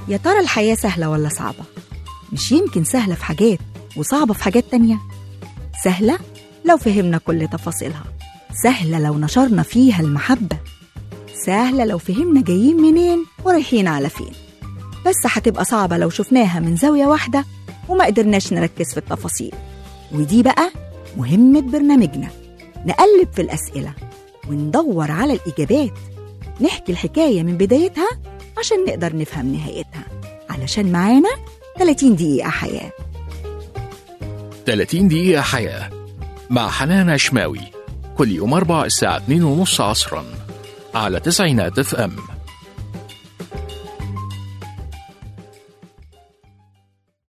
يا ترى الحياة سهلة ولا صعبة؟ مش يمكن سهلة في حاجات وصعبة في حاجات تانية؟ سهلة لو فهمنا كل تفاصيلها سهلة لو نشرنا فيها المحبة سهلة لو فهمنا جايين منين ورايحين على فين بس هتبقى صعبة لو شفناها من زاوية واحدة وما قدرناش نركز في التفاصيل ودي بقى مهمة برنامجنا نقلب في الأسئلة وندور على الإجابات نحكي الحكاية من بدايتها عشان نقدر نفهم نهايتها علشان معانا 30 دقيقة حياة 30 دقيقة حياة مع حنان عشماوي كل يوم أربع الساعة 2 ونص عصرا على تسعينات اف ام